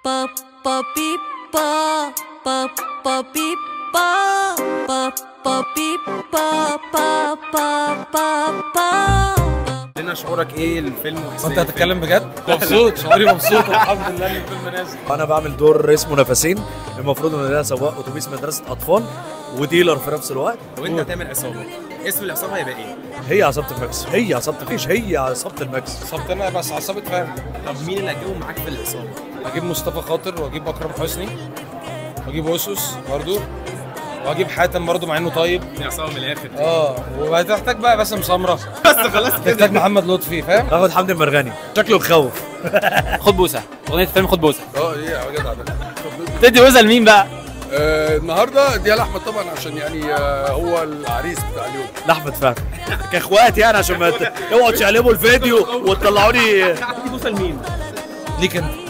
pa pa beep pa pa pa beep pa pa pa beep pa pa pa pa pa لنا شعورك ايه الفيلم انت هتتكلم بجد؟ مبسوط شعوري مبسوط الحمد لله ان الفيلم نازل انا بعمل دور اسمه نفسين المفروض ان انا سواق اتوبيس مدرسه اطفال وديلر في نفس الوقت وانت هتعمل عصابه اسم العصابه هيبقى ايه؟ هي عصابه الماكس هي عصابه مفيش هي عصابه الماكس صبتنا بس عصابة فهم طب مين اللي هتجيبهم معاك في العصابه؟ اجيب مصطفى خاطر واجيب اكرم حسني واجيب اسس برضو واجيب حاتم برضو مع انه طيب دي عصابه من الاخر اه وهتحتاج بقى باسم سمره بس خلاص تحتاج محمد لطفي فاهم؟ اخد حمدي المرغني شكله يخوف خد بوسه اغنيه فيلم خد بوسه اه ايه يا جدع ده تدي بوسه لمين بقى آه النهارده دي احمد طبعا عشان يعني آه هو العريس بتاع اليوم لاحمد فهمي كاخوات يعني عشان ما ت- اوعوا تشقلبوا الفيديو وتطلعوني هتدي بوسه لمين؟ ليك انت